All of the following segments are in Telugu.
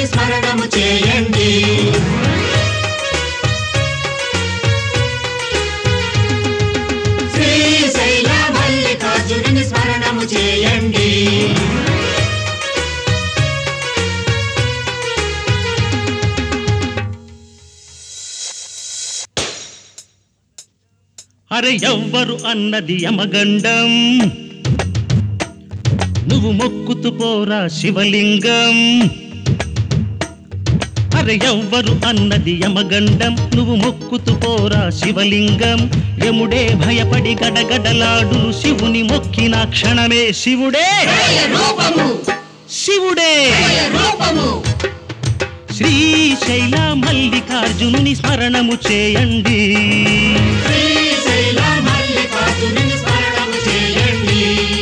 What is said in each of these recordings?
మల్లికార్జునుని స్మరణము చేయండి శ్రీశైల మల్లికార్జునుని స్మరణము చేయండి అరే ఎవ్వరు అన్నది యమగండం నువ్వు మొక్కుతూ పోరా శివలింగం అరే ఎవ్వరు అన్నది యమగండం నువ్వు మొక్కుతూ పోరా శివలింగం యముడే భయపడి గడగడలాడు శివుని మొక్కిన క్షణమే శివుడే రూపము శివుడే రూపము శ్రీశైల మల్లికార్జునుని స్మరణము చేయండి శ్రీశైల మల్లికార్జునుని స్మరణము చేయండి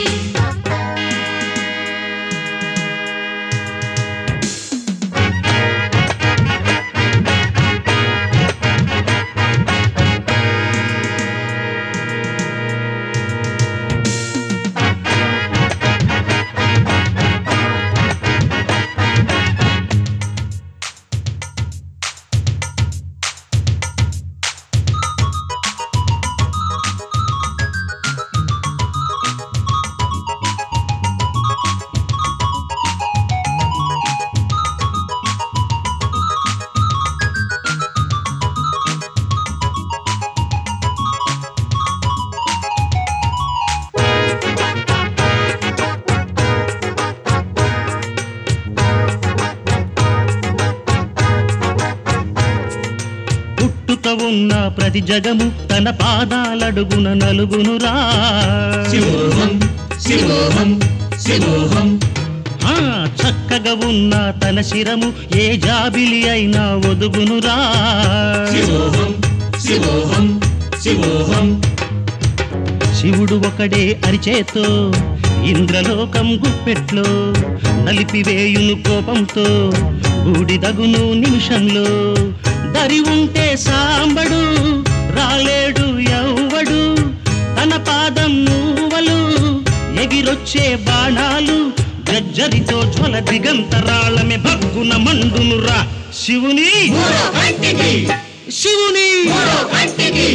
పుట్టుక ఉన్న ప్రతి జగము తన పాదాలడుగున నలుగునురా శివోహం శివోహం శివోహం ఆ చక్కగా ఉన్న తన శిరము ఏ జాబిలి అయినా ఒదుగునురా శివోహం శివోహం శివోహం శివుడు ఒకడే అరిచేతో ఇంద్రలోకం గుప్పెట్లో నలిపివేయును కోపంతో బూడిదగును నిమిషంలో దరి ఉంటే సాంబడు రాలేడు ఎవ్వడు తన పాదం నువ్వలు ఎగిరొచ్చే బాణాలు గజ్జరితో జ్వల దిగంతరాళమే భగ్గున మండునురా శివుని మూడో కంటికి శివుని మూడో కంటికి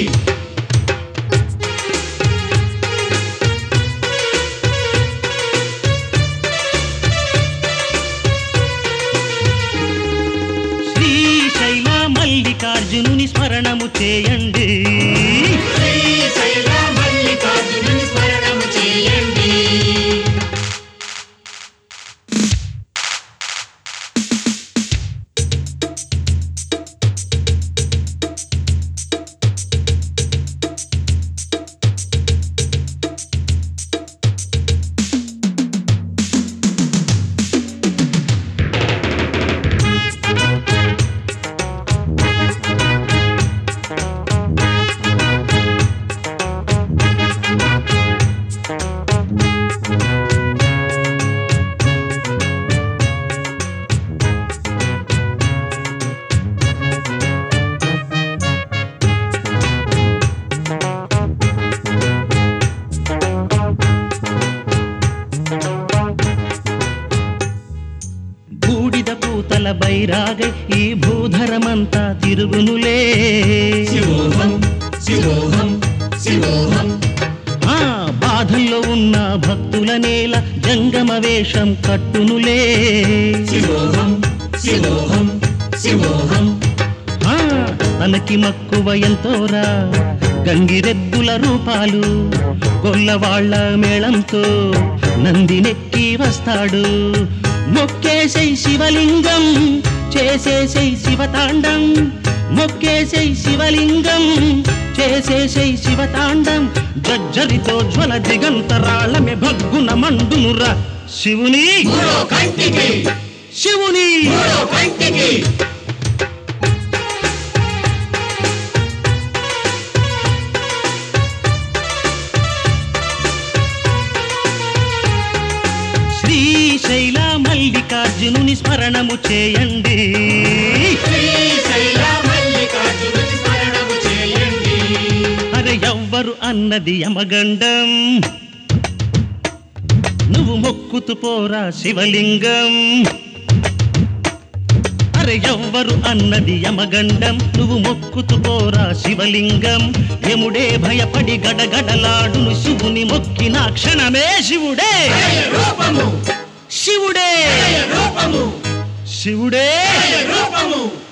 శ్రీశైల మల్లికార్జునుని స్మరణము చేయండి శ్రీశైల మల్లికార్జునుని స్మరణము చేయండి బూడిద పూతల బైరాగై ఈ భూధరమంతా తిరుగునులే శివోహం శివోహం శివోహం ఆ బాధల్లో ఉన్న భక్తుల నేల జంగమ వేషం కట్టునులే శివోహం శివోహం శివోహం ఆ తనకి మక్కువ ఎంతోరా గంగిరెద్దుల రూపాలు గొల్లవాళ్ల మేళంతో నందినెక్కి వస్తాడు మొక్కేసై శివలింగం చేసేసై శివతాండం మొక్కేసై శివలింగం చేసేసై శివతాండం జజ్జరితో జ్వల దిగంతరాళమే భగ్గున మండునురా శివుని మూడో కంటికి శివుని మూడో కంటికి శ్రీశైల మల్లికార్జునుని స్మరణము చేయండి శ్రీశైల మల్లికార్జునుని స్మరణము చేయండి అరే ఎవ్వరు అన్నది యమగండం నువ్వు మొక్కుతూ పోరా శివలింగం అరే ఎవ్వరు అన్నది యమగండం నువ్వు మొక్కుతుకోరా శివలింగం యముడే భయపడి గడగడలాడును శివుని మొక్కిన క్షణమే శివుడే జయ రూపము శివుడే జయ రూపము శివుడే జయ రూపము